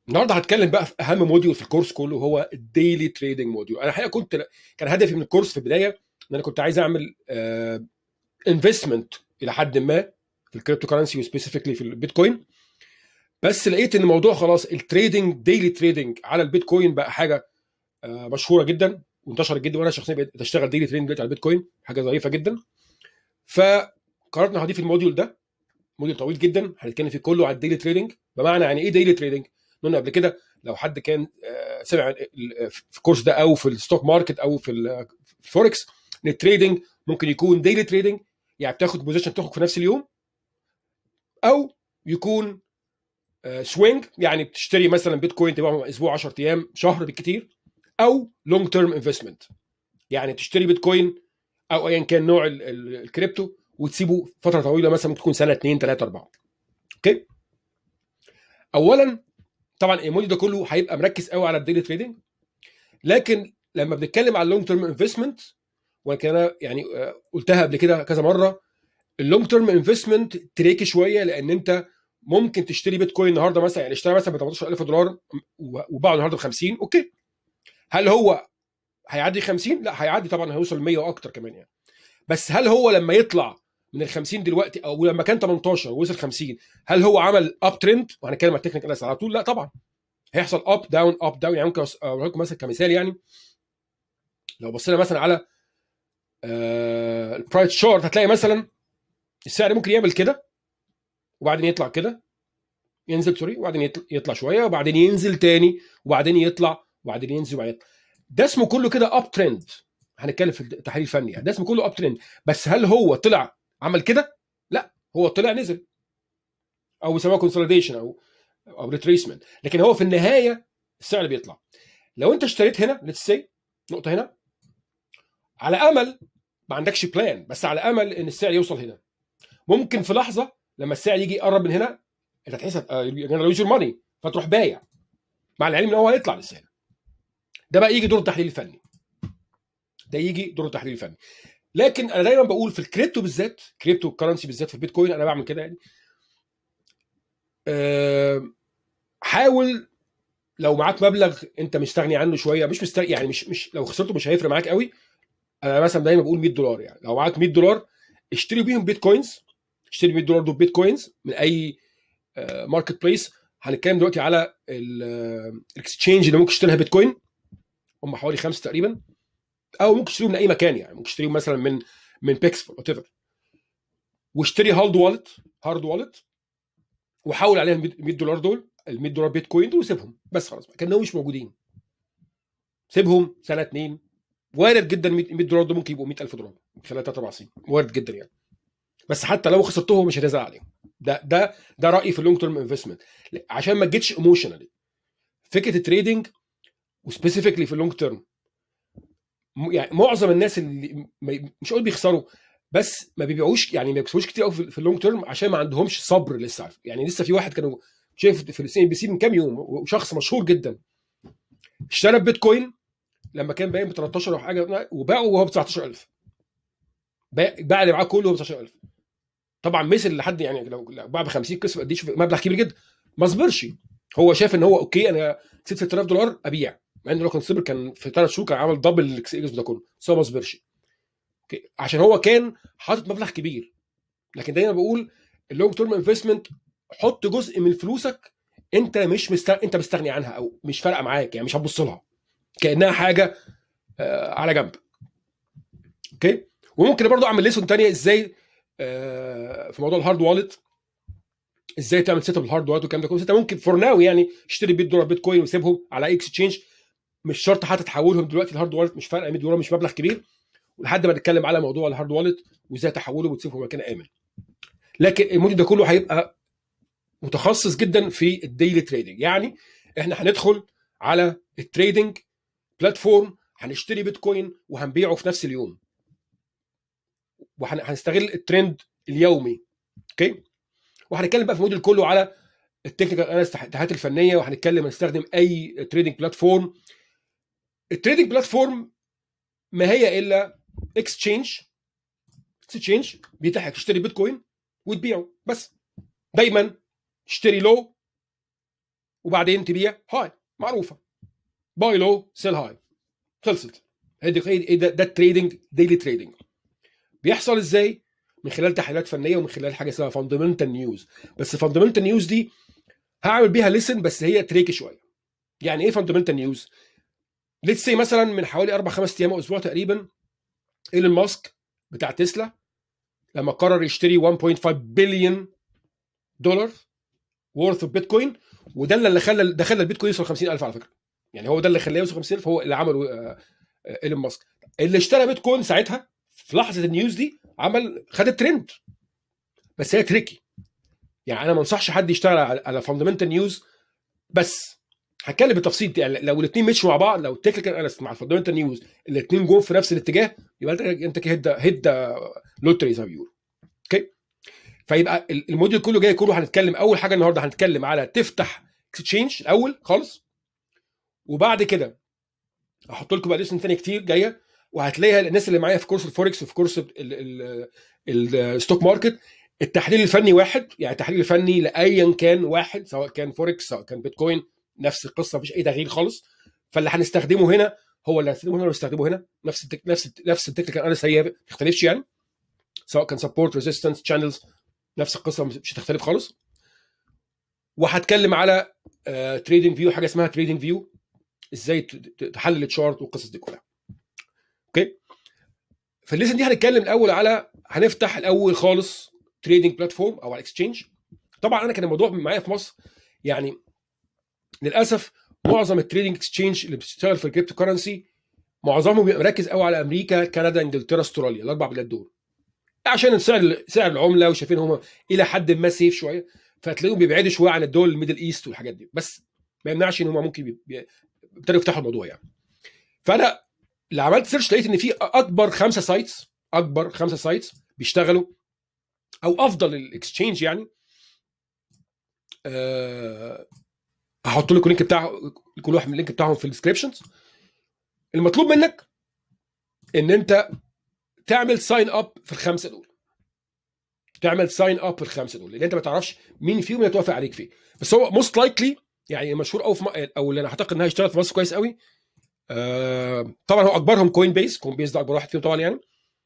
النهارده هتكلم بقى في اهم موديول في الكورس كله هو الديلي تريدنج موديول انا الحقيقه كنت كان هدفي من الكورس في البدايه ان انا كنت عايز اعمل انفستمنت الى حد ما في الكريبتو كرنسي وسبيسيفيكلي في البيتكوين بس لقيت ان الموضوع خلاص التريدنج ديلي تريدنج على البيتكوين بقى حاجه آه، مشهوره جدا وانتشرت جدا وانا شخصيا بقيت اشتغل ديلي تريدنج دلوقتي على البيتكوين حاجه ظريفه جدا فقررت ان هضيف الموديول ده موديول طويل جدا هنتكلم فيه كله على الديلي تريدنج بمعنى يعني ايه ديلي تريدنج قلنا قبل كده لو حد كان آه، سمع في الكورس ده او في الستوك ماركت او في الفوركس ان التريدنج ممكن يكون ديلي تريدنج يعني بتاخد بوزيشن تخرج في نفس اليوم او يكون سوينج يعني بتشتري مثلا بيتكوين تبقى اسبوع 10 ايام شهر بالكثير او لونج تيرم انفستمنت يعني تشتري بيتكوين او ايا كان نوع ال- ال- الكريبتو وتسيبه فتره طويله مثلا ممكن تكون سنه 2 3 4 اوكي اولا طبعا الموديل ده كله هيبقى مركز قوي على الديلي تريدنج لكن لما بنتكلم على اللونج تيرم انفستمنت وكان انا يعني آه، قلتها قبل كده كذا مره اللونج تيرم انفستمنت تريكي شويه لان انت ممكن تشتري بيتكوين النهارده مثلا يعني اشترى مثلا ب 18000 دولار وباعه النهارده ب 50 اوكي هل هو هيعدي 50 لا هيعدي طبعا هيوصل 100 واكتر كمان يعني بس هل هو لما يطلع من ال 50 دلوقتي او لما كان 18 ووصل 50 هل هو عمل اب ترند وهنتكلم على التكنيكال اناليسيس على طول لا طبعا هيحصل اب داون اب داون يعني ممكن اقول لكم مثلا كمثال يعني لو بصينا مثلا على البرايت شارت هتلاقي مثلا السعر ممكن يعمل كده وبعدين يطلع كده ينزل سوري وبعدين يطلع, يطلع شويه وبعدين ينزل تاني وبعدين يطلع وبعدين ينزل وبعدين يطلع ده اسمه كله كده اب ترند هنتكلم في التحليل الفني يعني ده اسمه كله اب ترند بس هل هو طلع عمل كده؟ لا هو طلع نزل او بيسموها كونسوليديشن او او ريتريسمنت لكن هو في النهايه السعر بيطلع لو انت اشتريت هنا ليتس سي نقطه هنا على امل ما عندكش بلان بس على امل ان السعر يوصل هنا ممكن في لحظه لما السعر يجي يقرب من هنا انت تحسب يوز يور ماني فتروح بايع مع العلم ان هو هيطلع لسه هنا ده بقى يجي دور التحليل الفني ده يجي دور التحليل الفني لكن انا دايما بقول في الكريبتو بالذات كريبتو كرنسي بالذات في البيتكوين انا بعمل كده يعني أه حاول لو معاك مبلغ انت مستغني عنه شويه مش مستغني يعني مش مش لو خسرته مش هيفرق معاك قوي انا مثلا دايما بقول 100 دولار يعني لو معاك 100 دولار اشتري بيهم بيتكوينز اشتري 100 دولار دول بيتكوينز من اي ماركت بليس هنتكلم دلوقتي على الاكسشينج اللي ممكن تشتريها بيتكوين هم حوالي خمسه تقريبا او ممكن تشتريهم من اي مكان يعني ممكن تشتريهم مثلا من من بيكس وات ايفر واشتري هارد والت هارد والت وحول عليها ال 100 دولار دول ال 100 دولار بيتكوين دول وسيبهم بس خلاص كانهم مش موجودين سيبهم سنه اتنين وارد جدا 100 دولار دول ممكن يبقوا 100000 دولار خلال 3 4 سنين وارد جدا يعني بس حتى لو خسرتهم مش هتزعل عليهم ده ده ده رايي في اللونج تيرم انفستمنت عشان ما تجيتش ايموشنالي فكره التريدنج وسبيسيفيكلي في اللونج تيرم يعني معظم الناس اللي مش هقول بيخسروا بس ما بيبيعوش يعني ما بيكسبوش كتير قوي في اللونج تيرم عشان ما عندهمش صبر لسه عارف يعني لسه في واحد كانوا شايف في السي ام بي سي من كام يوم وشخص مشهور جدا اشترى بيتكوين لما كان باين ب 13 او حاجه وباعه وهو ب 19000 باع اللي معاه كله ب 19000 طبعا مثل لحد يعني لو باع ب 50 كسب قد ايه مبلغ كبير جدا ما صبرش هو شاف ان هو اوكي انا كسبت 6000 دولار ابيع مع ان لو كان صبر كان في ثلاث شهور كان عمل دبل الاكس ده كله بس هو ما صبرش اوكي عشان هو كان حاطط مبلغ كبير لكن دايما بقول اللونج تيرم انفستمنت حط جزء من فلوسك انت مش مست... انت مستغني عنها او مش فارقه معاك يعني مش هتبص لها كانها حاجه آه على جنب اوكي وممكن برضو اعمل ليسون ثانيه ازاي آه في موضوع الهارد والت ازاي تعمل سيت اب الهارد والت والكلام ده كله انت ممكن فور ناو يعني اشتري 100 دولار بيتكوين وسيبهم على اكسشينج مش شرط حتى تحولهم دلوقتي الهارد والت مش فارقه 100 دولار مش مبلغ كبير لحد ما نتكلم على موضوع الهارد والت وازاي تحوله وتسيبه في مكان امن لكن الموديل ده كله هيبقى متخصص جدا في الديلي تريدنج يعني احنا هندخل على التريدنج بلاتفورم هنشتري بيتكوين وهنبيعه في نفس اليوم وهنستغل الترند اليومي اوكي وهنتكلم بقى في الموديل كله على التكنيكال اناليست التحليلات الفنيه وهنتكلم هنستخدم اي تريدنج بلاتفورم التريدنج بلاتفورم ما هي الا اكسشينج اكسشينج بيتيح لك تشتري بيتكوين وتبيعه بس دايما تشتري لو وبعدين تبيع هاي معروفه باي لو سيل هاي خلصت هي ده, ده التريدنج ديلي تريدنج بيحصل ازاي من خلال تحليلات فنيه ومن خلال حاجه اسمها فاندمنتال نيوز بس فاندمنتال نيوز دي هعمل بيها ليسن بس هي تريكي شويه يعني ايه فاندمنتال نيوز ليتس سي مثلا من حوالي اربع خمس ايام او اسبوع تقريبا ايلون ماسك بتاع تسلا لما قرر يشتري 1.5 بليون دولار وورث اوف بيتكوين وده اللي خلى ده خلى البيتكوين يوصل 50000 على فكره يعني هو ده اللي خلاه يوصل 50000 هو اللي عمله آه، آه، ايلون ماسك اللي اشترى بيتكوين ساعتها في لحظه النيوز دي عمل خد الترند بس هي تريكي يعني انا ما انصحش حد يشتغل على فاندمنتال نيوز بس هتكلم بالتفصيل يعني لو الاثنين مشوا مع بعض لو التكنيكال اناليست مع الفاندمنتال نيوز الاثنين جم في نفس الاتجاه يبقى انت انت كده هيد هيد لوتري زي ما بيقولوا اوكي فيبقى الموديل كله جاي كله هنتكلم اول حاجه النهارده هنتكلم على تفتح اكسشينج الاول خالص وبعد كده احط لكم بقى لسن ثاني كتير جايه وهتلاقيها الناس اللي معايا في كورس الفوركس وفي كورس الستوك ماركت التحليل الفني واحد يعني التحليل الفني لايا كان واحد سواء كان فوركس سواء كان بيتكوين نفس القصه مفيش اي تغيير خالص فاللي هنستخدمه هنا هو اللي هنستخدمه هنا ونستخدمه هنا نفس التك... نفس نفس التكنيكال اناليس هي ما تختلفش يعني سواء كان سبورت ريزيستنس شانلز نفس القصه مش هتختلف خالص وهتكلم على تريدنج uh, فيو حاجه اسمها تريدنج فيو ازاي تحلل التشارت والقصص دي كلها اوكي فالليسن دي هنتكلم الاول على هنفتح الاول خالص تريدنج بلاتفورم او على اكسشينج طبعا انا كان الموضوع معايا في مصر يعني للاسف معظم التريدنج اكسشينج اللي بتشتغل في الكريبتو كرنسي معظمهم بيبقى مركز قوي على امريكا كندا انجلترا استراليا الاربع بلاد دول عشان سعر سعر العمله وشايفين هم الى حد ما سيف شويه فتلاقيهم بيبعدوا شويه عن الدول الميدل ايست والحاجات دي بس ما يمنعش ان هم ممكن ابتدوا يفتحوا الموضوع يعني فانا اللي عملت سيرش لقيت ان في اكبر خمسه سايتس اكبر خمسه سايتس بيشتغلوا او افضل الاكسشينج يعني أه هحط لكم اللينك بتاع كل واحد من اللينك بتاعهم في الديسكربشنز المطلوب منك ان انت تعمل ساين اب في الخمسه دول تعمل ساين اب في الخمسه دول لان انت ما تعرفش مين فيهم اللي هتوافق عليك فيه بس هو موست لايكلي يعني مشهور قوي في او اللي انا اعتقد انها هيشتغل في مصر كويس قوي آه طبعا هو اكبرهم كوين بيس كوين بيس ده اكبر واحد فيهم طبعا يعني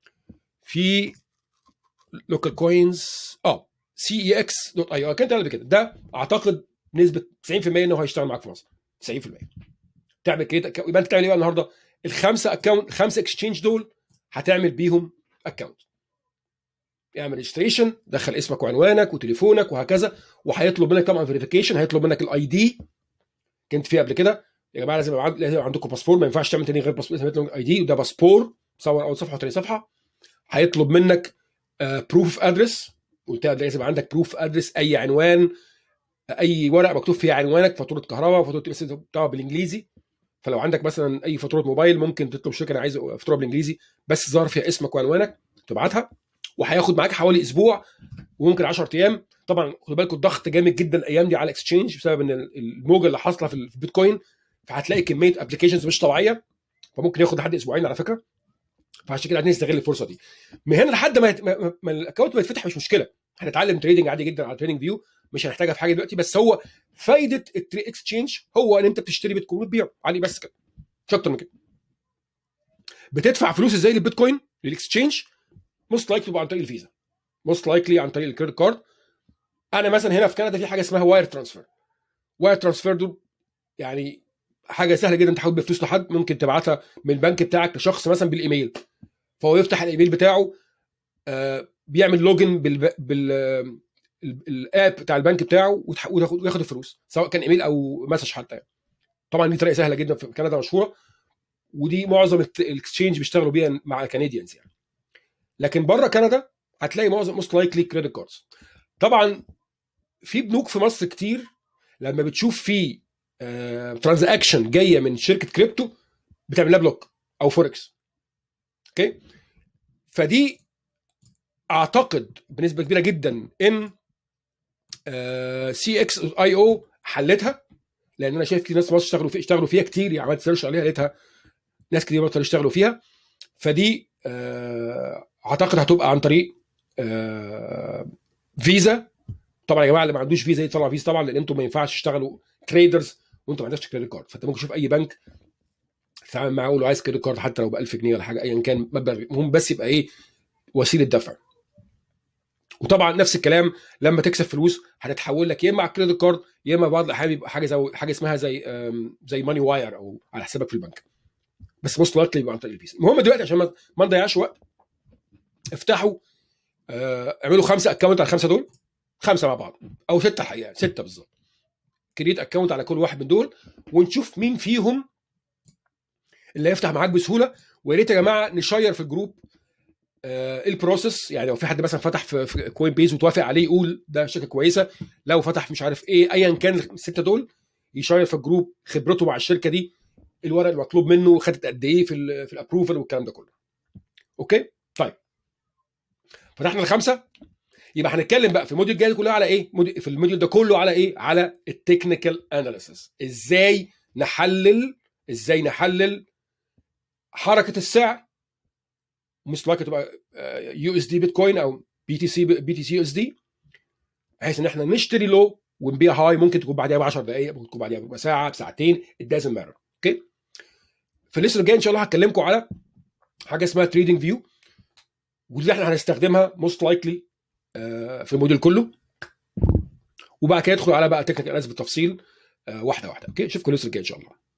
في لوكال كوينز اه سي اي اكس دوت اي او كانت قبل كده ده اعتقد بنسبه 90% انه هيشتغل معاك في مصر 90% تعمل كده يبقى انت تعمل ايه بقى النهارده الخمسه اكونت خمسه اكسشينج دول هتعمل بيهم اكونت اعمل ريجستريشن دخل اسمك وعنوانك وتليفونك وهكذا وهيطلب منك طبعا فيريفيكيشن هيطلب منك الاي دي كنت فيه قبل كده يا جماعه لازم لازم عندكم باسبور ما ينفعش تعمل تاني غير باسبور لازم يطلب اي دي وده باسبور صور اول صفحه وتاني صفحه هيطلب منك بروف ادرس قلت لازم عندك بروف ادرس اي عنوان اي ورق مكتوب فيه عنوانك فاتوره كهرباء فاتوره بس بتاعها بالانجليزي فلو عندك مثلا اي فاتوره موبايل ممكن تطلب شركه انا عايز فاتوره بالانجليزي بس ظهر فيها اسمك وعنوانك تبعتها وهياخد معاك حوالي اسبوع وممكن 10 ايام طبعا خدوا بالكم الضغط جامد جدا الايام دي على الاكسشينج بسبب ان الموجه اللي حاصله في البيتكوين فهتلاقي كميه ابلكيشنز مش طبيعيه فممكن ياخد لحد اسبوعين على فكره فعشان كده عايزين نستغل الفرصه دي من هنا لحد ما, ما, ما الاكونت ما يتفتح مش مشكله هنتعلم تريدنج عادي جدا على تريدنج فيو مش هنحتاجها في حاجه دلوقتي بس هو فايده التري اكسشينج هو ان انت بتشتري بيتكوين وتبيع عادي بس كده مش اكتر من كده بتدفع فلوس ازاي للبيتكوين للاكسشينج موست لايكلي عن طريق الفيزا موست لايكلي عن طريق الكريدت كارد انا مثلا هنا في كندا في حاجه اسمها واير ترانسفير واير ترانسفير دول يعني حاجه سهله جدا تحول بفلوس لحد ممكن تبعتها من البنك بتاعك لشخص مثلا بالايميل فهو يفتح الايميل بتاعه آه بيعمل لوجن بال, بال الاب بتاع البنك بتاعه وياخد الفلوس سواء كان ايميل او مسج حتى يعني. طبعا دي طريقه سهله جدا في كندا مشهوره ودي معظم الاكسشينج بيشتغلوا بيها مع الكنديانز يعني لكن بره كندا هتلاقي معظم موست لايكلي كريدت كاردز طبعا في بنوك في مصر كتير لما بتشوف في ترانزاكشن uh, جايه من شركه كريبتو بتعمل لها بلوك او فوركس اوكي فدي اعتقد بنسبه كبيره جدا ان سي اكس اي او حلتها لان انا شايف كتير ناس في مصر اشتغلوا فيها اشتغلوا فيها كتير يعني عملت سيرش عليها لقيتها ناس كتير بطلوا يشتغلوا فيها فدي اعتقد هتبقى عن طريق فيزا طبعا يا جماعه اللي ما عندوش فيزا يطلع فيزا طبعا لان انتم ما ينفعش تشتغلوا تريدرز وانت ما عندكش كريدت كارد فانت ممكن تشوف اي بنك تتعامل معاه ولو عايز كريدت كارد حتى لو ب 1000 جنيه ولا حاجه ايا كان مبلغ المهم بس يبقى ايه وسيله دفع وطبعا نفس الكلام لما تكسب فلوس هتتحول لك يا اما على الكريدت كارد يا اما بعض الاحيان بيبقى حاجه زي حاجه اسمها زي أم، زي ماني واير او على حسابك في البنك بس موست لايكلي يبقى عن طريق الفيزا المهم دلوقتي عشان ما ما نضيعش وقت افتحوا آه، اعملوا خمسه اكونت على الخمسه دول خمسه مع بعض او سته الحقيقه سته بالظبط كريت اكونت على كل واحد من دول ونشوف مين فيهم اللي هيفتح معاك بسهوله ويا ريت يا جماعه نشير في الجروب آه، ايه البروسيس يعني لو في حد مثلا فتح في, في كوين بيز وتوافق عليه يقول ده شركه كويسه لو فتح مش عارف ايه ايا كان السته دول يشير في الجروب خبرته مع الشركه دي الورق المطلوب منه خدت قد ايه في ال في الابروفل والكلام ده كله اوكي طيب فتحنا الخمسه يبقى هنتكلم بقى في الموديول الجاي كلها على ايه موديول- في الموديول ده كله على ايه على التكنيكال اناليسيس ازاي نحلل ازاي نحلل حركه السعر مش لايك تبقى يو اس دي بيتكوين او بي تي سي بي تي سي يو اس دي بحيث ان احنا نشتري لو ونبيع هاي ممكن تكون بعديها ب 10 دقائق ممكن تكون بعديها بربع ساعه بساعتين it doesn't matter اوكي في الليسن الجاي ان شاء الله هكلمكم على حاجه اسمها تريدنج فيو ودي احنا هنستخدمها موست لايكلي في الموديل كله وبعد كده ندخل على بقى تكنيكال اناليسيس بالتفصيل آه، واحده واحده اوكي اشوفكم الليسن الجاي ان شاء الله